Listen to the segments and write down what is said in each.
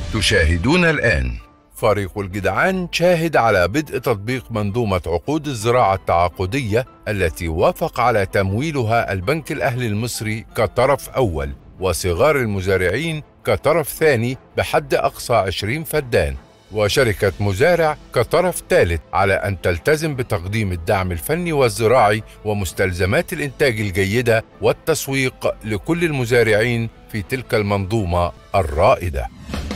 تشاهدون الآن فريق الجدعان شاهد على بدء تطبيق منظومة عقود الزراعة التعاقدية التي وافق على تمويلها البنك الأهلي المصري كطرف أول وصغار المزارعين كطرف ثاني بحد أقصى 20 فدان وشركة مزارع كطرف ثالث على أن تلتزم بتقديم الدعم الفني والزراعي ومستلزمات الإنتاج الجيدة والتسويق لكل المزارعين في تلك المنظومة الرائدة.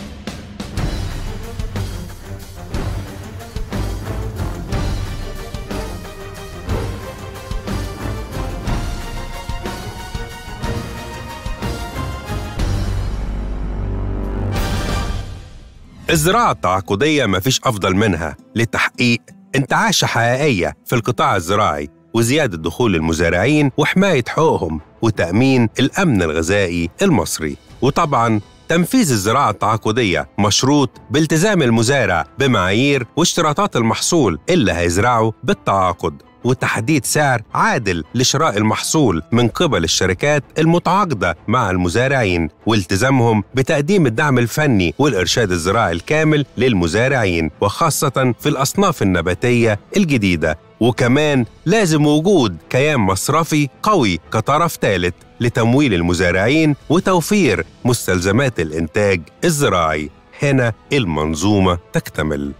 الزراعة التعاقدية مفيش أفضل منها لتحقيق انتعاشة حقيقية في القطاع الزراعي وزيادة دخول المزارعين وحماية حقوقهم وتأمين الأمن الغذائي المصري وطبعاً تنفيذ الزراعة التعاقدية مشروط بالتزام المزارع بمعايير واشتراطات المحصول اللي هيزرعه بالتعاقد وتحديد سعر عادل لشراء المحصول من قبل الشركات المتعاقده مع المزارعين والتزامهم بتقديم الدعم الفني والارشاد الزراعي الكامل للمزارعين وخاصه في الاصناف النباتيه الجديده وكمان لازم وجود كيان مصرفي قوي كطرف ثالث لتمويل المزارعين وتوفير مستلزمات الانتاج الزراعي هنا المنظومه تكتمل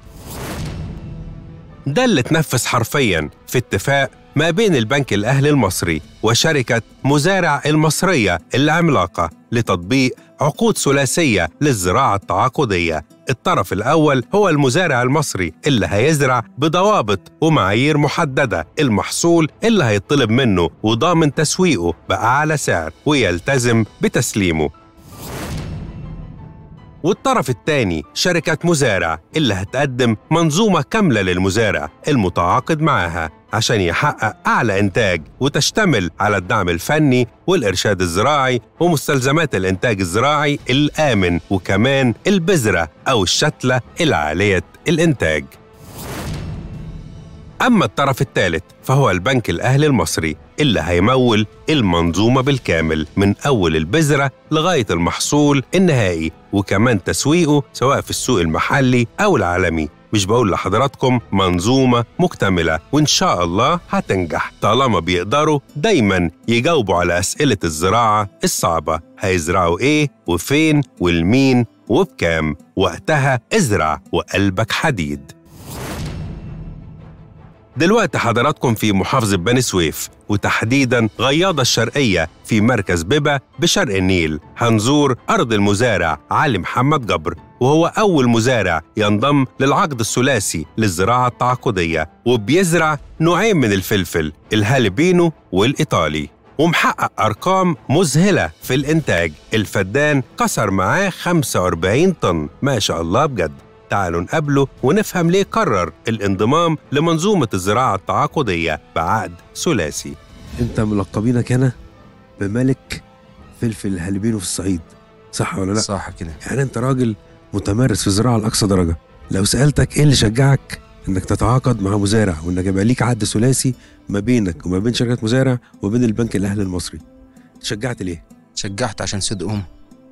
ده اللي اتنفذ حرفيا في اتفاق ما بين البنك الأهلي المصري وشركة مزارع المصرية العملاقة لتطبيق عقود ثلاثية للزراعة التعاقدية الطرف الأول هو المزارع المصري اللي هيزرع بضوابط ومعايير محددة المحصول اللي هيطلب منه وضامن تسويقه بأعلى سعر ويلتزم بتسليمه والطرف الثاني شركة مزارع اللي هتقدم منظومة كاملة للمزارع المتعاقد معاها عشان يحقق أعلى إنتاج وتشتمل على الدعم الفني والإرشاد الزراعي ومستلزمات الإنتاج الزراعي الآمن وكمان البذرة أو الشتلة العالية الإنتاج أما الطرف الثالث فهو البنك الأهلي المصري اللي هيمول المنظومة بالكامل من أول البذرة لغاية المحصول النهائي وكمان تسويقه سواء في السوق المحلي أو العالمي مش بقول لحضراتكم منظومة مكتملة وإن شاء الله هتنجح طالما بيقدروا دايما يجاوبوا على أسئلة الزراعة الصعبة هيزرعوا إيه وفين والمين وبكام وقتها ازرع وقلبك حديد دلوقتي حضراتكم في محافظة بني سويف وتحديدا غياضة الشرقية في مركز بيبا بشرق النيل هنزور أرض المزارع علي محمد جبر وهو أول مزارع ينضم للعقد الثلاثي للزراعة التعاقدية وبيزرع نوعين من الفلفل الهالبينو والإيطالي ومحقق أرقام مذهلة في الإنتاج الفدان كسر معاه 45 طن ما شاء الله بجد تعالوا نقابله ونفهم ليه قرر الانضمام لمنظومة الزراعة التعاقدية بعقد ثلاثي انت ملقبينك هنا بملك فلفل الهالبينو في الصعيد صح ولا لا؟ صح كده يعني انت راجل متمرس في الزراعه لاقصى درجه لو سالتك ايه اللي شجعك انك تتعاقد مع مزارع وانك يبقى ليك عقد ثلاثي ما بينك وما بين شركه مزارع وبين البنك الاهلي المصري شجعت ليه شجعت عشان صدقهم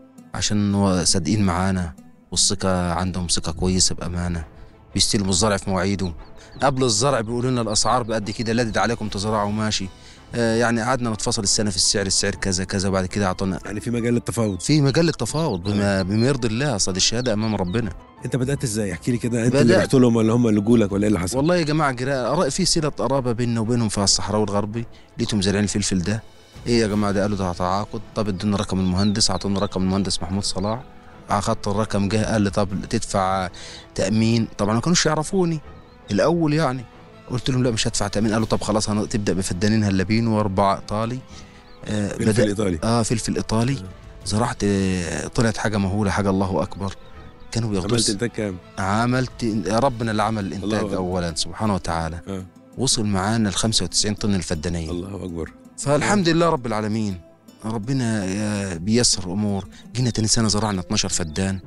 عشان هو صادقين معانا والثقة عندهم ثقة كويسة بأمانة بيستلموا الزرع في مواعيده قبل الزرع بيقولوا لنا الأسعار بقد كده لدد عليكم تزرعوا ماشي آه يعني قعدنا نتفاصل السنة في السعر السعر كذا كذا وبعد كده أعطونا يعني في مجال للتفاوض في مجال للتفاوض بما, بما يرضي الله أصل الشهادة أمام ربنا انت بدات ازاي احكي لي كده انت اللي بدأت- رحت لهم ولا هم اللي جولك ولا ايه اللي حصل والله يا جماعة جراء أرا- في صلة قرابة بيننا وبينهم في الصحراء الغربي لقيتهم زارعين الفلفل ده ايه يا جماعة ده قالوا ده تعاقد طب ادونا رقم المهندس اعطونا رقم المهندس محمود صلاح اخدت الرقم جه قال لي طب تدفع تأمين طبعا ما كانوش يعرفوني الأول يعني قلت لهم لا مش هدفع تأمين قالوا طب خلاص هتبدأ بفدانين هلبين وأربعة إيطالي آه فلفل ايطالي اه فلفل إيطالي زرعت آه، طلعت حاجة مهولة حاجة الله أكبر كانوا بياخدوا عملت انتاج كام عملت ربنا اللي عمل الله الانتاج أكبر. اولا سبحانه وتعالى آه. وصل معانا ال 95 طن الفدانيه الله اكبر فالحمد لله رب العالمين ربنا آه، بيسر امور جينا تاني سنه زرعنا 12 فدان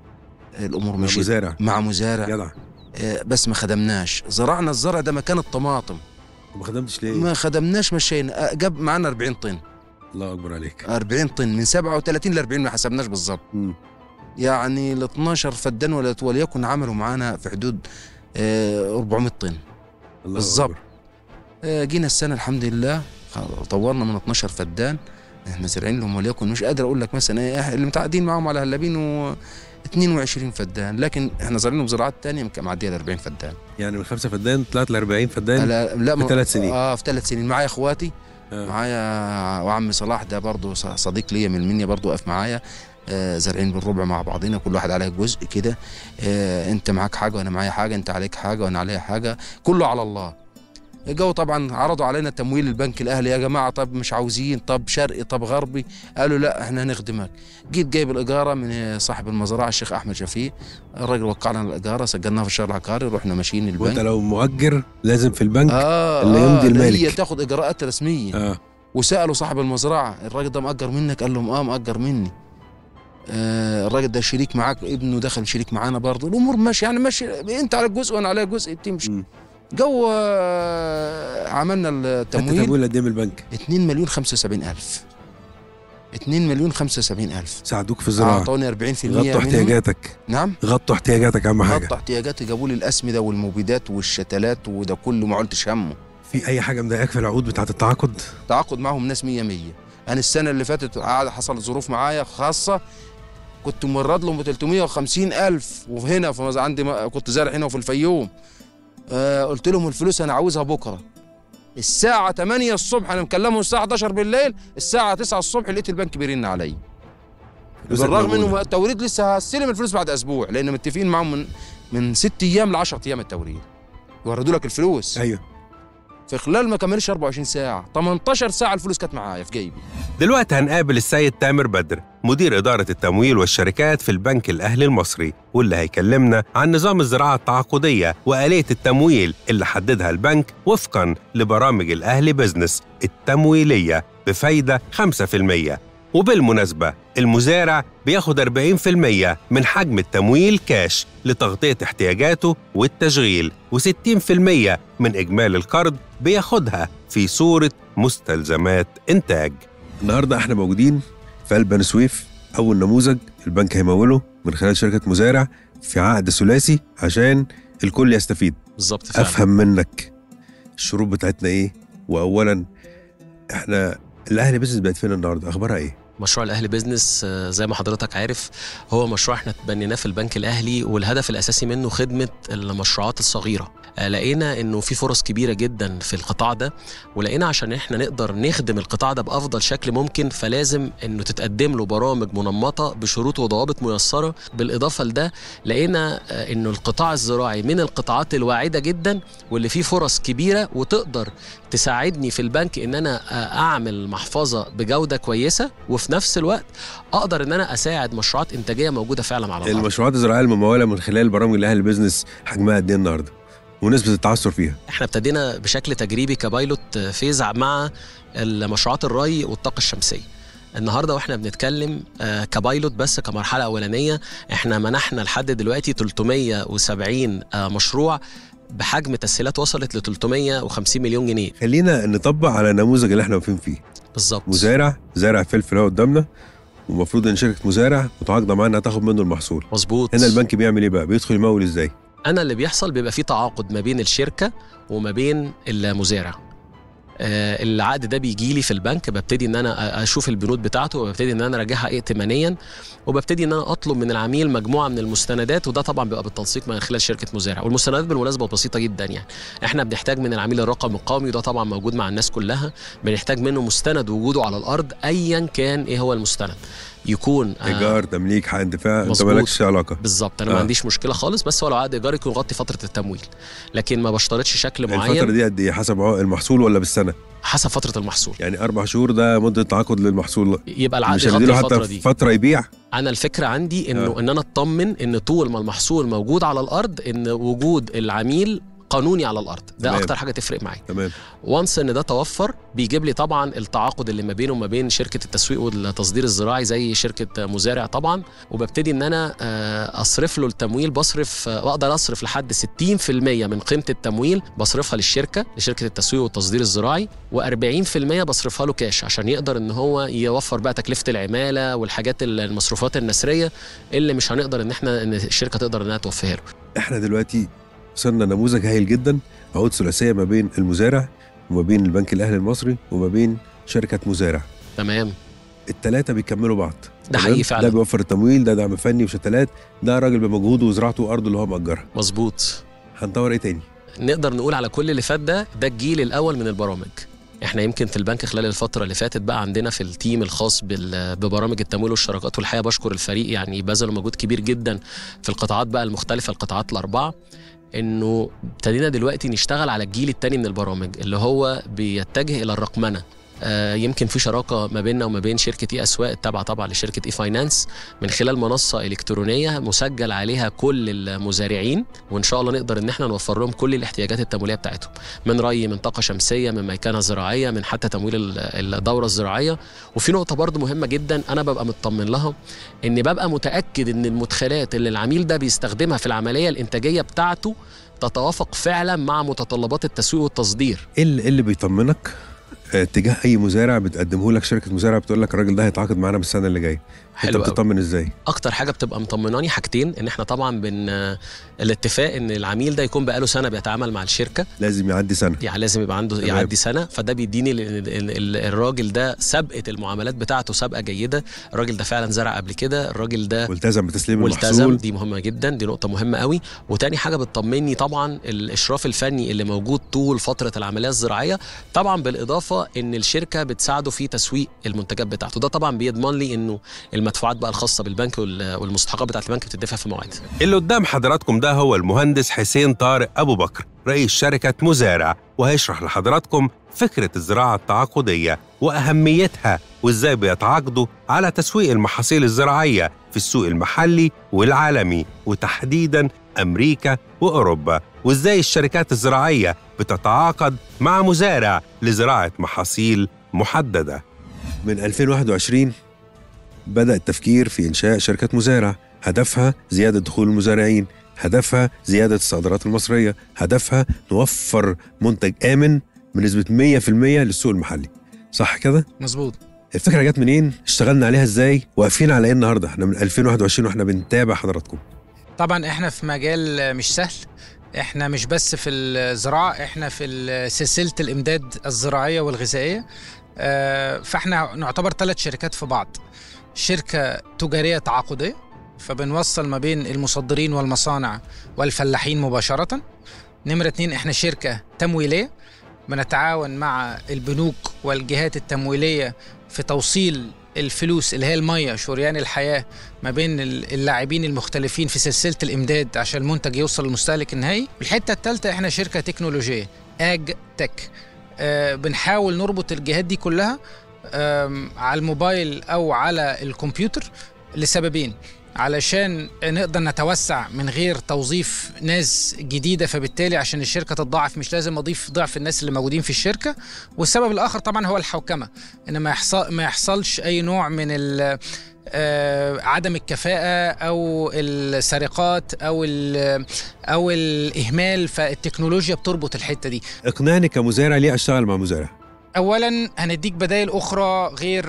الامور مع مشيت مزارع مع مزارع جدع آه، بس ما خدمناش زرعنا الزرع ده مكان الطماطم ما خدمتش ليه ما خدمناش مشينا آه، جاب معانا 40 طن الله اكبر عليك 40 طن من 37 ل 40 ما حسبناش بالظبط مم. يعني ال 12 فدان ولا- وليكن عملوا معانا في حدود آه، 400 طن الله بالظبط. أكبر. آه، جينا السنه الحمد لله خ- طورنا من 12 فدان احنا زارعين لهم وليكن مش قادر اقول لك مثلا ايه إح- اللي متعاقدين معاهم على هلابين و 22 فدان لكن احنا زارعين لهم زراعات تانية يمكن معديه ال 40 فدان يعني من خمسة فدان طلعت ل 40 فدان لا لا في ما- ثلاث سنين. اه في ثلاث سنين معايا اخواتي آه. معايا وعمي صلاح ده برضه ص- صديق ليا من المنيا برضه وقف معايا آه زارعين بالربع مع بعضنا كل واحد عليه جزء كده آه انت معاك حاجه وانا معايا حاجه انت عليك حاجه وانا عليا حاجه كله على الله جو طبعا عرضوا علينا تمويل البنك الاهلي يا جماعه طب مش عاوزين طب شرقي طب غربي قالوا لا احنا هنخدمك جيت جايب الاجاره من صاحب المزرعه الشيخ احمد شفيق الراجل وقعنا الاجاره سجلناها في الشهر العقاري رحنا ماشيين وانت البنك لو مؤجر لازم في البنك اه اللي آه يمضي ده هي المالك. تاخد اجراءات رسميه اه وسالوا صاحب المزرعه الراجل ده مأجر منك قال لهم اه مأجر مني آه الراجل ده شريك معاك ابنه دخل شريك معانا برضه الامور ماشيه يعني ماشي انت على جزء وانا على جزء بتمشي مم. جو آه عملنا انت التمويل تمويل قد ايه من البنك 2 مليون 75 الف 2 مليون 75 الف ساعدوك في الزراعه اعطوني 40% غطوا منهم. احتياجاتك نعم غطوا احتياجاتك اهم حاجه غطوا احتياجاتي جابوا لي الاسمده والمبيدات والشتلات وده كله ما قلتش همه في اي حاجه مضايقاك في العقود بتاعه التعاقد تعاقد معهم ناس مية مية أنا السنة اللي فاتت قعد حصلت ظروف معايا خاصة كنت ممرض لهم ب 350 ألف وهنا في مز- عندي م- كنت زارع هنا وفي الفيوم آه قلت لهم الفلوس أنا عاوزها بكرة الساعة 8 الصبح أنا مكلمهم الساعة 11 بالليل الساعة 9 الصبح لقيت البنك بيرن عليا فلوسك بالرغم موجودة. انه التوريد لسه هستلم الفلوس بعد اسبوع لان متفقين معاهم من من ست ايام ل 10 ايام التوريد يوردوا لك الفلوس ايوه في خلال ما كملش 24 ساعه 18 ساعه الفلوس كانت معايا في جيبي دلوقتي هنقابل السيد تامر بدر مدير إدارة التمويل والشركات في البنك الأهلي المصري واللي هيكلمنا عن نظام الزراعة التعاقدية وآلية التمويل اللي حددها البنك وفقاً لبرامج الأهلي بزنس التمويلية بفايدة 5% وبالمناسبة المزارع بياخد 40% من حجم التمويل كاش لتغطية احتياجاته والتشغيل و60% من إجمالي القرض بياخدها في صورة مستلزمات إنتاج النهارده احنا موجودين في قلب بني سويف اول نموذج البنك هيموله من خلال شركه مزارع في عقد ثلاثي عشان الكل يستفيد بالظبط فعلا افهم منك الشروط بتاعتنا ايه واولا احنا الاهلي بيزنس بقت فين النهارده اخبارها ايه مشروع الاهلي بيزنس آه، زي ما حضرتك عارف هو مشروع احنا تبنيناه في البنك الاهلي والهدف الاساسي منه خدمه المشروعات الصغيره آه، لقينا انه في فرص كبيره جدا في القطاع ده ولقينا عشان احنا نقدر نخدم القطاع ده بافضل شكل ممكن فلازم انه تتقدم له برامج منمطه بشروط وضوابط ميسره بالاضافه لده لقينا آه، انه القطاع الزراعي من القطاعات الواعده جدا واللي فيه فرص كبيره وتقدر تساعدني في البنك ان انا آه، اعمل محفظه بجوده كويسه وفي نفس الوقت اقدر ان انا اساعد مشروعات انتاجيه موجوده فعلا على الارض المشروعات الزراعيه المموله من خلال برامج الاهلي بيزنس حجمها قد ايه النهارده ونسبه التعثر فيها احنا ابتدينا بشكل تجريبي كبايلوت فيز مع المشروعات الري والطاقه الشمسيه النهارده واحنا بنتكلم آه، كبايلوت بس كمرحله اولانيه احنا منحنا لحد دلوقتي 370 آه، مشروع بحجم تسهيلات وصلت ل 350 مليون جنيه خلينا نطبق على النموذج اللي احنا واقفين فيه بالظبط مزارع زارع فلفل اهو قدامنا ومفروض ان شركه مزارع متعاقده معانا انها تاخد منه المحصول مظبوط هنا البنك بيعمل ايه بقى بيدخل يمول ازاي انا اللي بيحصل بيبقى في تعاقد ما بين الشركه وما بين المزارع آه، العقد ده بيجي لي في البنك ببتدي ان انا أ- اشوف البنود بتاعته وببتدي ان انا اراجعها ائتمانيا وببتدي ان انا اطلب من العميل مجموعه من المستندات وده طبعا بيبقى بالتنسيق من خلال شركه مزارع والمستندات بالمناسبه بسيطه جدا يعني احنا بنحتاج من العميل الرقم القومي وده طبعا موجود مع الناس كلها بنحتاج منه مستند وجوده على الارض ايا كان ايه هو المستند يكون آه، ايجار تمليك حق انتفاع انت مظبوط. مالكش علاقه بالظبط انا آه. ما عنديش مشكله خالص بس هو لو عقد ايجار يكون يغطي فتره التمويل لكن ما بشترطش شكل معين الفتره دي قد ايه حسب عقد المحصول ولا بالسنه حسب فتره المحصول يعني اربع شهور ده مده تعاقد للمحصول يبقى العقد مش يغطي هنديله الفتره حتى دي فتره يبيع انا الفكره عندي انه آه. ان انا اطمن ان طول ما المحصول موجود على الارض ان وجود العميل قانوني على الارض ده تمام. اكتر حاجه تفرق معايا تمام وانس ان ده توفر بيجيب لي طبعا التعاقد اللي ما بينه وما بين شركه التسويق والتصدير الزراعي زي شركه مزارع طبعا وببتدي ان انا آه، اصرف له التمويل بصرف آه، واقدر اصرف لحد 60% من قيمه التمويل بصرفها للشركه لشركه التسويق والتصدير الزراعي و40% بصرفها له كاش عشان يقدر ان هو يوفر بقى تكلفه العماله والحاجات المصروفات النسريه اللي مش هنقدر ان احنا ان الشركه تقدر انها توفيها له احنا دلوقتي وصلنا نموذج هايل جدا عقود ثلاثيه ما بين المزارع وما بين البنك الاهلي المصري وما بين شركه مزارع تمام الثلاثه بيكملوا بعض ده تمام؟ حقيقي ده فعلا بيوفر التمويل ده دعم فني وشتلات ده راجل بمجهوده وزراعته وارضه اللي هو مأجرها مظبوط هنطور ايه تاني نقدر نقول على كل اللي فات ده ده الجيل الاول من البرامج احنا يمكن في البنك خلال الفتره اللي فاتت بقى عندنا في التيم الخاص بال- ببرامج التمويل والشراكات والحقيقه بشكر الفريق يعني بذلوا مجهود كبير جدا في القطاعات بقى المختلفه القطاعات الاربعه انه ابتدينا دلوقتي نشتغل على الجيل الثاني من البرامج اللي هو بيتجه الى الرقمنه آه، يمكن في شراكه ما بيننا وما بين شركه اي اسواق التابعه طبعا لشركه اي فاينانس من خلال منصه الكترونيه مسجل عليها كل المزارعين وان شاء الله نقدر ان احنا نوفر لهم كل الاحتياجات التمويليه بتاعتهم من ري من طاقه شمسيه من ميكنه زراعيه من حتى تمويل ال- الدوره الزراعيه وفي نقطه برضو مهمه جدا انا ببقى مطمن لها ان ببقى متاكد ان المدخلات اللي العميل ده بيستخدمها في العمليه الانتاجيه بتاعته تتوافق فعلا مع متطلبات التسويق والتصدير ايه اللي, إيه اللي بيطمنك آه، تجاه اي مزارع بتقدمه لك شركه مزارع بتقول لك الراجل ده هيتعاقد معانا بالسنه اللي جايه انت حلو أوي. بتطمن ازاي اكتر حاجه بتبقى مطمناني حاجتين ان احنا طبعا بن الاتفاق ان العميل ده يكون بقاله سنه بيتعامل مع الشركه لازم يعدي سنه يعني لازم يبقى عنده تمام. يعدي سنه فده بيديني ال- ال- ال- الراجل ده سابقه المعاملات بتاعته سابقه جيده الراجل ده فعلا زرع قبل كده الراجل ده والتزم بتسليم والتزم المحصول دي مهمه جدا دي نقطه مهمه قوي وتاني حاجه بتطمني طبعا الاشراف الفني اللي موجود طول فتره العمليه الزراعيه طبعا بالاضافه ان الشركه بتساعده في تسويق المنتجات بتاعته ده طبعا بيضمن لي انه المدفوعات بقى الخاصه بالبنك وال- والمستحقات بتاعه البنك بتدفع في مواعيد اللي قدام حضراتكم ده هو المهندس حسين طارق أبو بكر رئيس شركة مزارع وهيشرح لحضراتكم فكرة الزراعة التعاقدية وأهميتها وإزاي بيتعاقدوا على تسويق المحاصيل الزراعية في السوق المحلي والعالمي وتحديداً أمريكا وأوروبا وإزاي الشركات الزراعية بتتعاقد مع مزارع لزراعة محاصيل محددة من 2021 بدأ التفكير في إنشاء شركة مزارع هدفها زيادة دخول المزارعين هدفها زيادة الصادرات المصرية هدفها نوفر منتج آمن بنسبة 100% للسوق المحلي صح كده؟ مظبوط الفكرة جت منين؟ اشتغلنا عليها ازاي؟ واقفين على ايه النهارده؟ احنا من 2021 واحنا بنتابع حضراتكم طبعا احنا في مجال مش سهل احنا مش بس في الزراعه احنا في ال- سلسله الامداد الزراعيه والغذائيه آه، فاحنا نعتبر ثلاث شركات في بعض شركه تجاريه تعاقديه فبنوصل ما بين المصدرين والمصانع والفلاحين مباشره نمره اتنين احنا شركه تمويليه بنتعاون مع البنوك والجهات التمويليه في توصيل الفلوس اللي هي الميه شريان الحياه ما بين ال- اللاعبين المختلفين في سلسله الامداد عشان المنتج يوصل للمستهلك النهائي الحته الثالثه احنا شركه تكنولوجيه اج تك آه بنحاول نربط الجهات دي كلها آم، على الموبايل او على الكمبيوتر لسببين علشان نقدر نتوسع من غير توظيف ناس جديده فبالتالي عشان الشركه تتضاعف مش لازم اضيف ضعف الناس اللي موجودين في الشركه والسبب الاخر طبعا هو الحوكمه ان ما يحصل ما يحصلش اي نوع من ال آه، عدم الكفاءة أو السرقات أو ال- أو الإهمال فالتكنولوجيا بتربط الحتة دي اقنعني كمزارع ليه اشتغل مع مزارع؟ اولا هنديك بدائل اخرى غير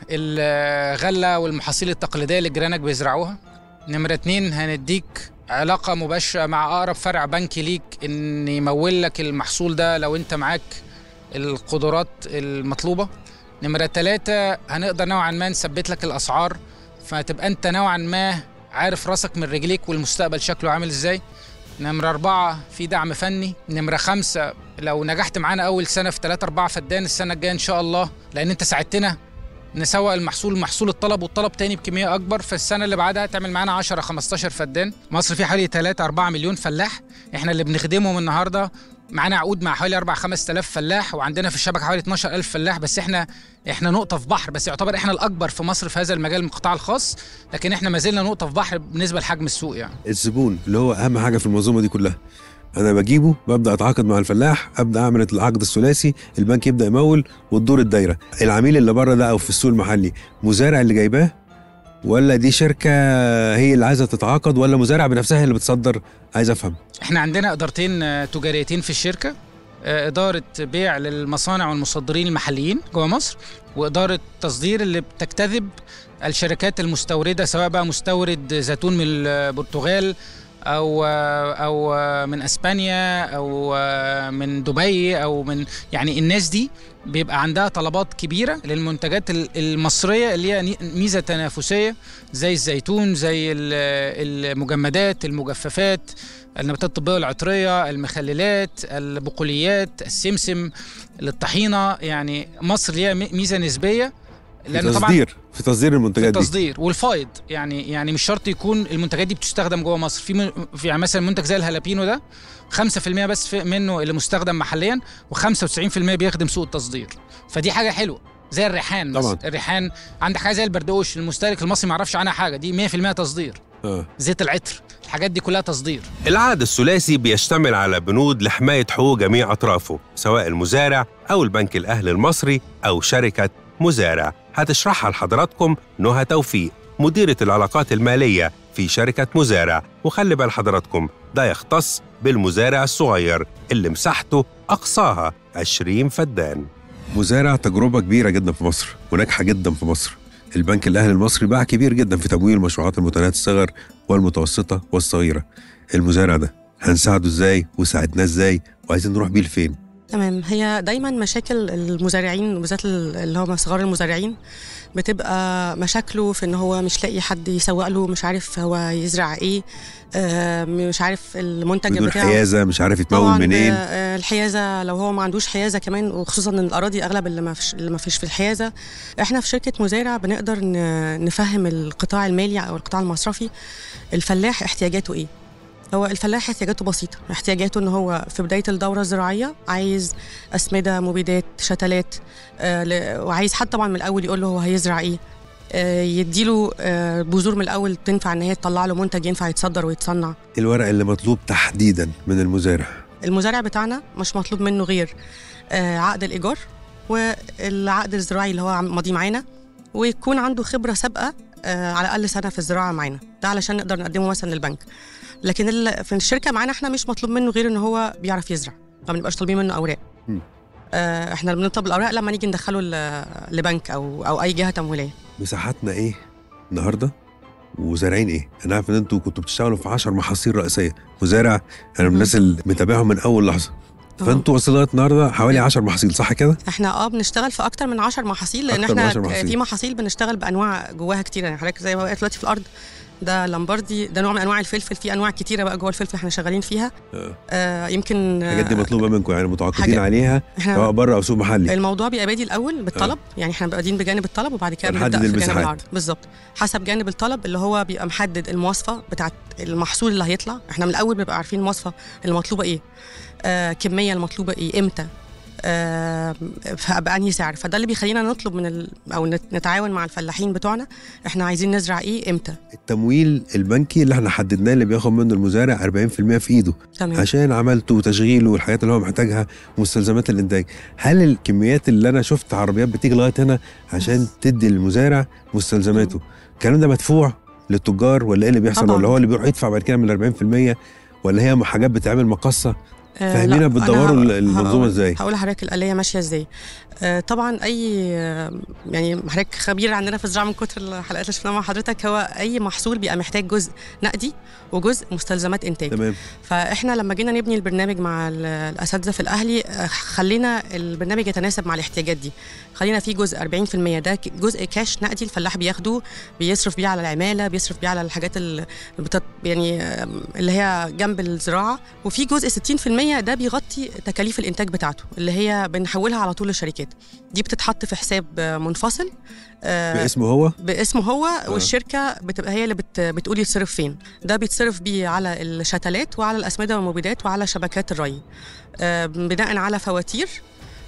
الغله والمحاصيل التقليديه اللي جيرانك بيزرعوها نمره اتنين هنديك علاقه مباشره مع اقرب فرع بنكي ليك ان يمول لك المحصول ده لو انت معاك القدرات المطلوبه نمره ثلاثة هنقدر نوعا ما نثبت لك الاسعار فتبقى انت نوعا ما عارف راسك من رجليك والمستقبل شكله عامل ازاي نمرة أربعة في دعم فني نمرة خمسة لو نجحت معانا أول سنة في 3 4 فدان السنة الجاية إن شاء الله لأن أنت ساعدتنا نسوق المحصول محصول الطلب والطلب تاني بكمية أكبر فالسنة اللي بعدها تعمل معانا 10 15 فدان مصر فيه حوالي 3 4 مليون فلاح إحنا اللي بنخدمهم النهاردة معانا عقود مع حوالي 4 5000 فلاح وعندنا في الشبكة حوالي 12000 فلاح بس إحنا إحنا نقطة في بحر بس يعتبر إحنا الأكبر في مصر في هذا المجال من القطاع الخاص لكن إحنا ما زلنا نقطة في بحر بالنسبة لحجم السوق يعني الزبون اللي هو اهم حاجه في المنظومه دي كلها انا بجيبه ببدا اتعاقد مع الفلاح ابدا اعمل العقد الثلاثي البنك يبدا يمول وتدور الدايره العميل اللي بره ده او في السوق المحلي مزارع اللي جايباه ولا دي شركه هي اللي عايزه تتعاقد ولا مزارع بنفسها هي اللي بتصدر عايز افهم احنا عندنا ادارتين آه، تجاريتين في الشركه آه، اداره بيع للمصانع والمصدرين المحليين جوه مصر واداره تصدير اللي بتجتذب الشركات المستورده سواء بقى مستورد زيتون من البرتغال او او من اسبانيا او من دبي او من يعني الناس دي بيبقى عندها طلبات كبيره للمنتجات ال- المصريه اللي هي ني- ميزه تنافسيه زي الزيتون زي ال- المجمدات المجففات النباتات الطبيه والعطريه المخللات البقوليات السمسم الطحينه يعني مصر ليها مي- ميزه نسبيه في لان طبعا تصدير في تصدير في المنتجات دي التصدير والفايض يعني يعني مش شرط يكون المنتجات دي بتستخدم جوه مصر في من في يعني مثلا منتج زي الهالابينو ده 5% بس في منه اللي مستخدم محليا و95% بيخدم سوق التصدير فدي حاجه حلوه زي الريحان مثلا طبعاً. الريحان عندك حاجه زي البردوش المستهلك المصري ما يعرفش عنها حاجه دي 100% تصدير اه زيت العطر الحاجات دي كلها تصدير العقد الثلاثي بيشتمل على بنود لحماية حقوق جميع أطرافه سواء المزارع أو البنك الأهلي المصري أو شركة مزارع هتشرحها لحضراتكم نهى توفيق مديرة العلاقات المالية في شركة مزارع وخلي بال حضراتكم ده يختص بالمزارع الصغير اللي مساحته أقصاها 20 فدان مزارع تجربة كبيرة جدا في مصر وناجحة جدا في مصر البنك الأهلي المصري باع كبير جدا في تمويل المشروعات المتناهية الصغر والمتوسطة والصغيرة المزارع ده هنساعده ازاي وساعدناه ازاي وعايزين نروح بيه لفين تمام هي دايما مشاكل المزارعين بالذات اللي هم صغار المزارعين بتبقى مشاكله في ان هو مش لاقي حد يسوق له مش عارف هو يزرع ايه آه، مش عارف المنتج بدون بتاعه حيازة مش عارف يتمول طبعا منين آه، الحيازه لو هو ما عندوش حيازه كمان وخصوصا ان الاراضي اغلب اللي ما فيش اللي ما فيش في الحيازه احنا في شركه مزارع بنقدر ن- نفهم القطاع المالي او القطاع المصرفي الفلاح احتياجاته ايه هو الفلاح احتياجاته بسيطة احتياجاته ان هو في بداية الدورة الزراعية عايز أسمدة مبيدات شتلات آه ل- وعايز حد طبعا من الأول يقول له هو هيزرع ايه آه يديله آه بذور من الأول تنفع ان هي تطلع له منتج ينفع يتصدر ويتصنع الورق اللي مطلوب تحديدا من المزارع المزارع بتاعنا مش مطلوب منه غير آه، عقد الإيجار والعقد الزراعي اللي هو عم- ماضي معانا ويكون عنده خبرة سابقة آه، على الأقل سنة في الزراعة معانا ده علشان نقدر نقدمه مثلا للبنك لكن ال- في الشركة معانا احنا مش مطلوب منه غير ان هو بيعرف يزرع ما بنبقاش طالبين منه أوراق مم. آه، احنا بنطلب الأوراق لما نيجي ندخله ل- لبنك أو أو أي جهة تمويلية مساحاتنا ايه النهارده وزارعين ايه؟ انا عارف ان انتوا كنتوا بتشتغلوا في 10 محاصيل رئيسيه، مزارع انا من الناس اللي متابعهم من اول لحظه. فانتوا وصلت لغايه النهارده حوالي 10 محاصيل صح كده؟ احنا اه بنشتغل في اكتر من 10 محاصيل لان أكتر من احنا 10 محاصيل. في محاصيل بنشتغل بانواع جواها كتير يعني حضرتك زي ما وقعت دلوقتي في الارض ده لامبردي ده نوع من انواع الفلفل في انواع كتيره بقى جوه الفلفل احنا شغالين فيها آه. آه يمكن آه، الحاجات دي مطلوبه منكم يعني متعاقدين حاجة- عليها سواء احنا بره او سوق محلي. الموضوع بيبقى بادي الاول بالطلب يعني احنا بنبقى بادئين بجانب الطلب وبعد كده بنحدد بنبدا في جانب المساحات. العرض بالظبط حسب جانب الطلب اللي هو بيبقى محدد المواصفه بتاعت المحصول اللي هيطلع احنا من الاول بنبقى عارفين المواصفه المطلوبه ايه آه كميه المطلوبه ايه امتى آه بأنهي سعر فده اللي بيخلينا نطلب من ال... او نت- نتعاون مع الفلاحين بتوعنا احنا عايزين نزرع ايه امتى التمويل البنكي اللي احنا حددناه اللي بياخد منه المزارع 40% في ايده تمام عشان عملته وتشغيله والحاجات اللي هو محتاجها ومستلزمات الانتاج هل الكميات اللي انا شفت عربيات بتيجي لغايه هنا عشان تدي للمزارع مستلزماته الكلام ده مدفوع للتجار ولا ايه اللي بيحصل طبعاً. ولا هو اللي بيروح يدفع بعد كده من ال 40% ولا هي حاجات بتتعمل مقصه آه، فاهمينا لا، بتدوروا أنا ه- المنظومة هقول- إزاي؟ هقول لحضرتك الآلية ماشية ازاي آه، طبعا اي آه، يعني حضرتك خبير عندنا في الزراعه من كتر الحلقات اللي شفناها مع حضرتك هو اي محصول بيبقى محتاج جزء نقدي وجزء مستلزمات انتاج تمام فاحنا لما جينا نبني البرنامج مع ال- الاساتذه في الاهلي آه، خلينا البرنامج يتناسب مع الاحتياجات دي خلينا في جزء 40% ده ك- جزء كاش نقدي الفلاح بياخده بيصرف بيه على العماله بيصرف بيه على الحاجات ال- بتط... يعني آه، اللي هي جنب الزراعه وفي جزء 60% ده بيغطي تكاليف الانتاج بتاعته اللي هي بنحولها على طول للشركات دي بتتحط في حساب آه، منفصل آه، باسمه هو باسمه هو والشركه بتبقى هي اللي بت بتقول يتصرف فين ده بيتصرف بيه على الشتلات وعلى الاسمده والمبيدات وعلى شبكات الري آه، بناء على فواتير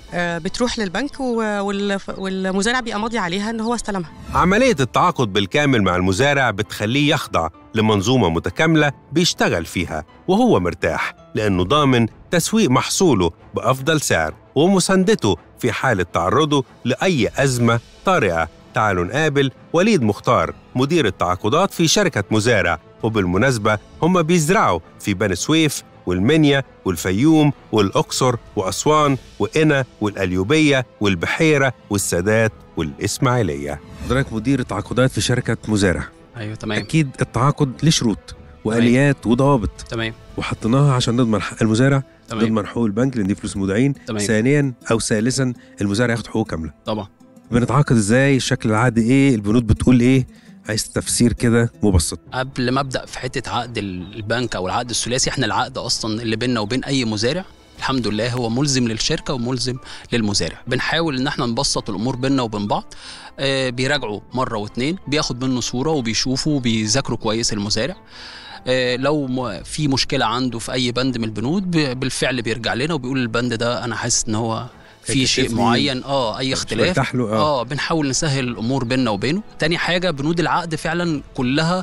آه، بتروح للبنك و- وال- والمزارع بيبقى ماضي عليها ان هو استلمها عملية التعاقد بالكامل مع المزارع بتخليه يخضع لمنظومة متكاملة بيشتغل فيها وهو مرتاح لأنه ضامن تسويق محصوله بأفضل سعر ومساندته في حالة تعرضه لأي أزمة طارئة تعالوا نقابل وليد مختار مدير التعاقدات في شركة مزارع وبالمناسبة هم بيزرعوا في بني سويف والمنيا والفيوم والأقصر وأسوان وقنا والأليوبية والبحيرة والسادات والإسماعيلية حضرتك مدير التعاقدات في شركه مزارع ايوه تمام اكيد التعاقد ليه شروط واليات وضوابط تمام وحطيناها عشان نضمن حق المزارع تمام نضمن حقوق البنك لان دي فلوس مودعين تمام ثانيا او ثالثا المزارع ياخد حقوقه كامله طبعا بنتعاقد ازاي الشكل العادي ايه البنود بتقول ايه عايز تفسير كده مبسط قبل ما ابدا في حته عقد البنك او العقد الثلاثي احنا العقد اصلا اللي بيننا وبين اي مزارع الحمد لله هو ملزم للشركه وملزم للمزارع بنحاول ان احنا نبسط الامور بيننا وبين بعض آه بيراجعوا مره واتنين بياخد منه صوره وبيشوفوا وبيذاكروا كويس المزارع آه، لو م- في مشكله عنده في اي بند من البنود ب- بالفعل بيرجع لنا وبيقول البند ده انا حاسس ان هو في شيء هيكتفني. معين اه اي اختلاف مرتاح له اه اه بنحاول نسهل الامور بيننا وبينه تاني حاجه بنود العقد فعلا كلها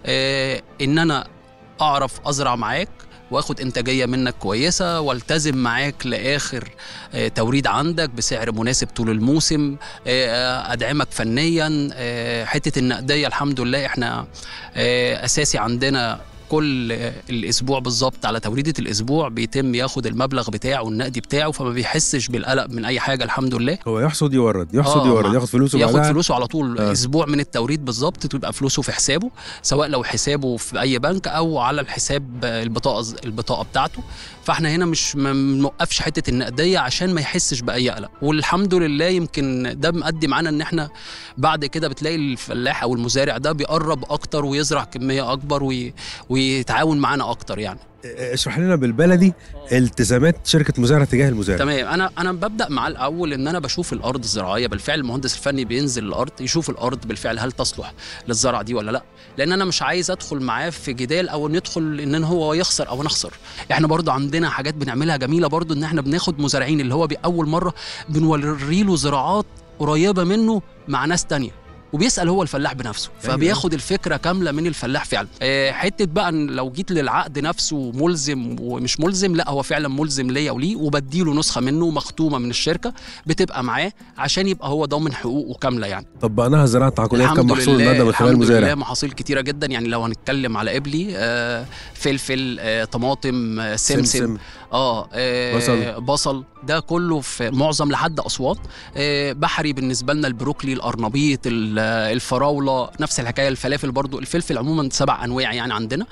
آه ان انا اعرف ازرع معاك واخد انتاجيه منك كويسه والتزم معاك لاخر آه، توريد عندك بسعر مناسب طول الموسم آه، ادعمك فنيا آه، حته النقديه الحمد لله احنا آه، اساسي عندنا كل آه، الاسبوع بالظبط على توريده الاسبوع بيتم ياخد المبلغ بتاعه النقدي بتاعه فما بيحسش بالقلق من اي حاجه الحمد لله هو يحصد يورد يحصد آه، يورد مع- ياخد فلوسه ياخد بعدها فلوسه على طول آه. آه. اسبوع من التوريد بالظبط تبقى فلوسه في حسابه سواء لو حسابه في اي بنك او على الحساب آه، البطاقه البطاقه بتاعته فاحنا هنا مش ما بنوقفش حته النقديه عشان ما يحسش باي قلق والحمد لله يمكن ده مؤدي معانا ان احنا بعد كده بتلاقي الفلاح او المزارع ده بيقرب اكتر ويزرع كميه اكبر وي... ويتعاون معانا اكتر يعني اشرح لنا بالبلدي التزامات شركه مزارع تجاه المزارع تمام انا انا ببدا مع الاول ان انا بشوف الارض الزراعيه بالفعل المهندس الفني بينزل الارض يشوف الارض بالفعل هل تصلح للزرع دي ولا لا لان انا مش عايز ادخل معاه في جدال او ندخل ان هو يخسر او نخسر احنا برضو عندنا حاجات بنعملها جميله برضو ان احنا بناخد مزارعين اللي هو باول مره بنوري له زراعات قريبه منه مع ناس تانية وبيسال هو الفلاح بنفسه أيوة. فبياخد الفكره كامله من الفلاح فعلا آه، حته بقى إن لو جيت للعقد نفسه ملزم ومش ملزم لا هو فعلا ملزم ليا وليه وبديله نسخه منه مختومه من الشركه بتبقى معاه عشان يبقى هو ضامن حقوقه كامله يعني طبقناها زراعه تعاقديه كان الحمد محصول لله النهارده من خلال الحمد لله المزارع محاصيل كتيره جدا يعني لو هنتكلم على قبلي آه فلفل آه طماطم آه سمسم, سمسم اه, آه بصل. بصل ده كله في معظم لحد اسوان آه بحري بالنسبه لنا البروكلي القرنبيط ال- آه، الفراوله نفس الحكايه الفلافل برضو الفلفل عموما سبع انواع يعني عندنا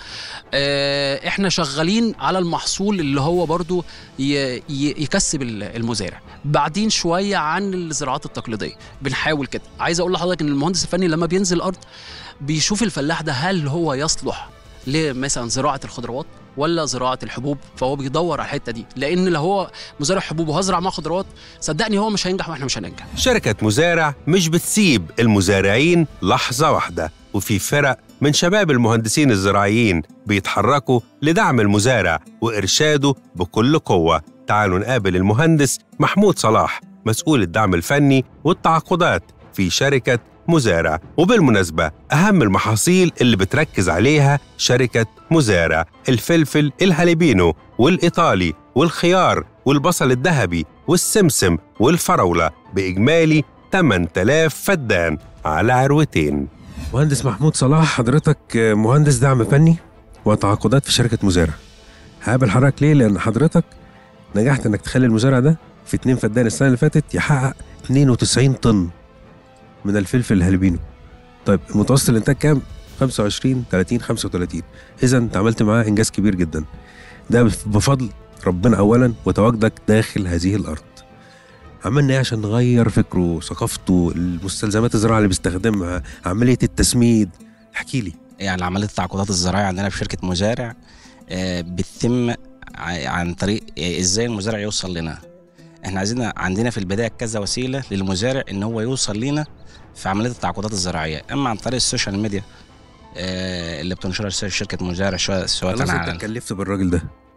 آه احنا شغالين على المحصول اللي هو برضو ي- ي- يكسب ال- المزارع بعدين شويه عن الزراعات التقليديه بنحاول كده عايز اقول لحضرتك ان المهندس الفني لما بينزل الارض بيشوف الفلاح ده هل هو يصلح لمثلا زراعه الخضروات ولا زراعه الحبوب فهو بيدور على الحته دي لان لو هو مزارع حبوب وهزرع معاه خضروات صدقني هو مش هينجح واحنا مش هننجح شركة مزارع مش بتسيب المزارعين لحظة واحدة وفي فرق من شباب المهندسين الزراعيين بيتحركوا لدعم المزارع وإرشاده بكل قوة تعالوا نقابل المهندس محمود صلاح مسؤول الدعم الفني والتعاقدات في شركة مزارع وبالمناسبة أهم المحاصيل اللي بتركز عليها شركة مزارع الفلفل الهاليبينو والإيطالي والخيار والبصل الذهبي والسمسم والفراولة بإجمالي 8000 فدان على عروتين مهندس محمود صلاح حضرتك مهندس دعم فني وتعاقدات في شركه مزارع هقابل حضرتك ليه لان حضرتك نجحت انك تخلي المزارع ده في اتنين فدان السنه اللي فاتت يحقق 92 طن من الفلفل الهالبينو طيب متوسط الانتاج كام 25 30 35 اذا انت عملت معاه انجاز كبير جدا ده بفضل ربنا اولا وتواجدك داخل هذه الارض عملنا ايه عشان نغير فكره ثقافته المستلزمات الزراعه اللي بيستخدمها عمليه التسميد احكي لي يعني عمليه التعاقدات الزراعيه عندنا في شركه مزارع آه، بتتم ع- عن طريق آه، ازاي المزارع يوصل لنا احنا عايزين عندنا في البدايه كذا وسيله للمزارع ان هو يوصل لنا في عمليه التعاقدات الزراعيه اما عن طريق السوشيال ميديا آه، اللي بتنشرها شركه مزارع شو- سواء خلاص كان انت على اتكلفت بالراجل ده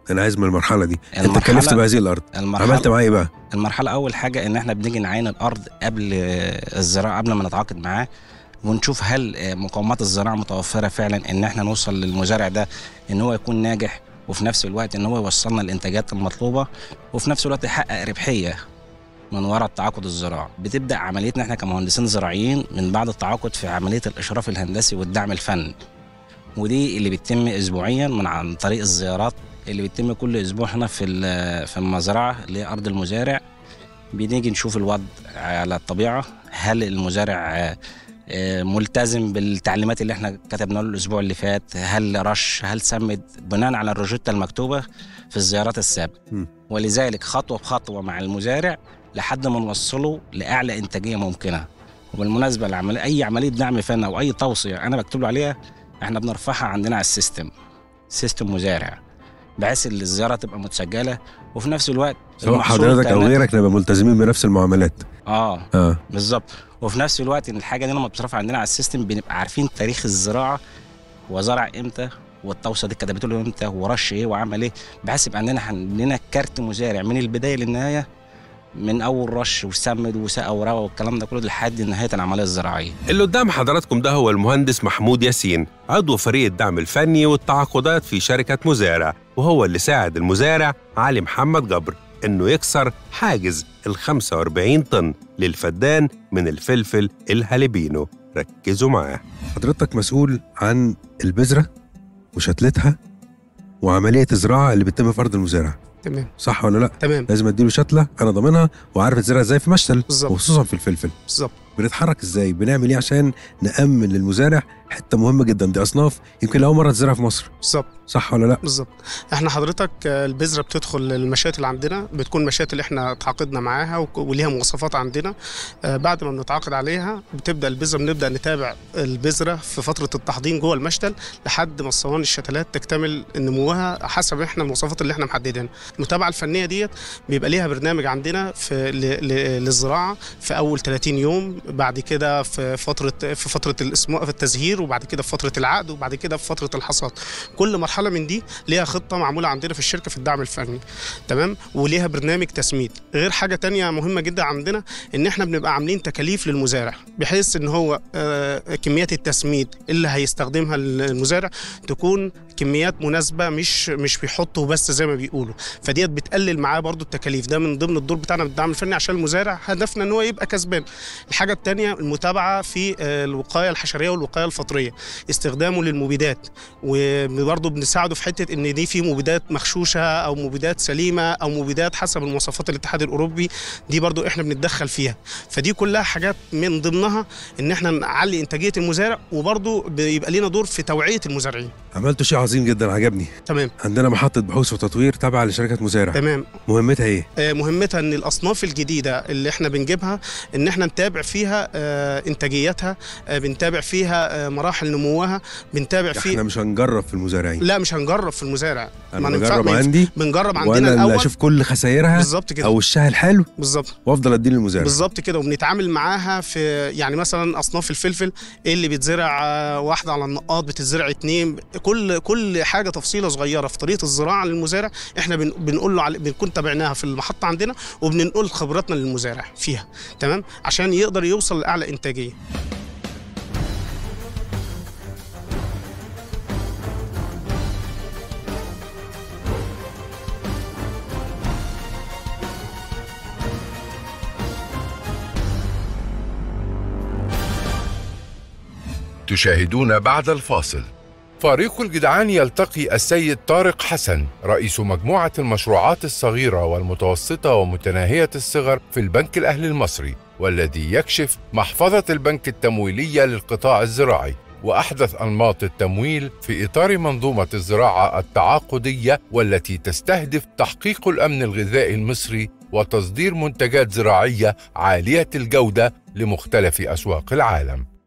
انا عايز من المرحله دي انت المرحلة- كلفت بهذه الارض المرحله عملت معاه ايه بقى المرحله اول حاجه ان احنا بنيجي نعاين الارض قبل آه، الزراعه قبل ما نتعاقد معاه ونشوف هل آه، مقومات الزراعه متوفره فعلا ان احنا نوصل للمزارع ده ان هو يكون ناجح وفي نفس الوقت ان هو يوصلنا الانتاجات المطلوبه وفي نفس الوقت يحقق ربحيه من وراء التعاقد الزراعي بتبدا عمليتنا احنا كمهندسين زراعيين من بعد التعاقد في عمليه الاشراف الهندسي والدعم الفني ودي اللي بتتم اسبوعيا من عن طريق الزيارات اللي بتتم كل اسبوع هنا في ال- في المزرعه اللي هي ارض المزارع بنيجي نشوف الوضع على الطبيعه هل المزارع آه، آه، ملتزم بالتعليمات اللي احنا كتبنا له الاسبوع اللي فات هل رش هل سمد بناء على الروجيتا المكتوبه في الزيارات السابقه م. ولذلك خطوه بخطوه مع المزارع لحد ما نوصله لاعلى انتاجيه ممكنه وبالمناسبه العمل... اي عمليه دعم فني او اي توصيه انا بكتب له عليها احنا بنرفعها عندنا على السيستم سيستم مزارع بحيث ان الزياره تبقى متسجله وفي نفس الوقت سواء المحصول حضرتك او بتاعنا- غيرك نبقى ملتزمين بنفس المعاملات اه اه بالظبط وفي نفس الوقت ان الحاجه دي لما بترفع عندنا على السيستم بنبقى عارفين تاريخ الزراعه هو زرع امتى والتوصيه دي كتبته له امتى ورش ايه وعمل ايه بحيث يبقى عندنا عندنا كارت مزارع من البدايه للنهايه من اول رش وسمد وسقى وروى والكلام ده كله لحد نهايه العمليه الزراعيه اللي قدام حضراتكم ده هو المهندس محمود ياسين عضو فريق الدعم الفني والتعاقدات في شركة مزارع وهو اللي ساعد المزارع علي محمد جبر إنه يكسر حاجز ال 45 طن للفدان من الفلفل الهالبينو ركزوا معاه حضرتك مسؤول عن البذره وشتلتها وعمليه الزراعه اللي بتتم في ارض المزارع تمام صح ولا لا تمام لازم اديله شتله انا ضامنها وعارف تزرع ازاي في مشتل بالظبط. وخصوصا في الفلفل بالظبط بنتحرك ازاي بنعمل ايه عشان نامن للمزارع حته مهمه جدا دي اصناف يمكن لاول مره تزرع في مصر بالظبط صح ولا لا بالظبط احنا حضرتك آه، البذره بتدخل المشات اللي عندنا بتكون مشات اللي احنا تعاقدنا معاها وك- وليها مواصفات عندنا آه، بعد ما بنتعاقد عليها بتبدا البذره بنبدا نتابع البذره في فتره التحضير جوه المشتل لحد ما الصواني الشتلات تكتمل نموها حسب احنا المواصفات اللي احنا محددينها المتابعه الفنيه ديت بيبقى ليها برنامج عندنا في ل- ل- للزراعه في اول 30 يوم بعد كده في فتره في فتره الاسماء في التزهير وبعد كده في فتره العقد وبعد كده في فتره الحصاد كل مرحله من دي ليها خطه معموله عندنا في الشركه في الدعم الفني تمام وليها برنامج تسميد غير حاجه تانية مهمه جدا عندنا ان احنا بنبقى عاملين تكاليف للمزارع بحيث ان هو آه، كميات التسميد اللي هيستخدمها المزارع تكون كميات مناسبه مش مش بيحطوا بس زي ما بيقولوا فديت بتقلل معاه برضو التكاليف ده من ضمن الدور بتاعنا بالدعم الفني عشان المزارع هدفنا ان هو يبقى كسبان الحاجه الثانيه المتابعه في آه، الوقايه الحشريه والوقايه الفطريه استخدامه للمبيدات وبرضه بنساعده في حته ان دي في مبيدات مغشوشه او مبيدات سليمه او مبيدات حسب المواصفات الاتحاد الاوروبي دي برضه احنا بنتدخل فيها فدي كلها حاجات من ضمنها ان احنا نعلي انتاجيه المزارع وبرضه بيبقى لينا دور في توعيه المزارعين عملتوا شيء عظيم جدا عجبني تمام عندنا محطه بحوث وتطوير تابعه لشركه مزارع تمام مهمتها ايه آه، مهمتها ان الاصناف الجديده اللي احنا بنجيبها ان احنا نتابع فيها آه، انتاجيتها آه، بنتابع فيها آه، مراحل نموها بنتابع احنا فيه مش هنجرب في المزارعين لا مش هنجرب في المزارع انا ما ننفع- بجرب ما ينفع- عندي بنجرب عندنا وانا اللي الاول اشوف كل خسائرها بالظبط كده او وشها الحلو بالظبط وافضل اديه للمزارع بالظبط كده وبنتعامل معاها في يعني مثلا اصناف الفلفل ايه اللي بيتزرع آه، واحده على النقاط بتتزرع اتنين كل كل حاجه تفصيله صغيره في طريقه الزراعه للمزارع احنا بن بنقول له على بنكون تابعناها في المحطه عندنا وبننقل خبراتنا للمزارع فيها تمام عشان يقدر يوصل لاعلى انتاجيه تشاهدون بعد الفاصل فريق الجدعان يلتقي السيد طارق حسن رئيس مجموعة المشروعات الصغيرة والمتوسطة ومتناهية الصغر في البنك الأهلي المصري والذي يكشف محفظة البنك التمويلية للقطاع الزراعي وأحدث أنماط التمويل في إطار منظومة الزراعة التعاقدية والتي تستهدف تحقيق الأمن الغذائي المصري وتصدير منتجات زراعية عالية الجودة لمختلف أسواق العالم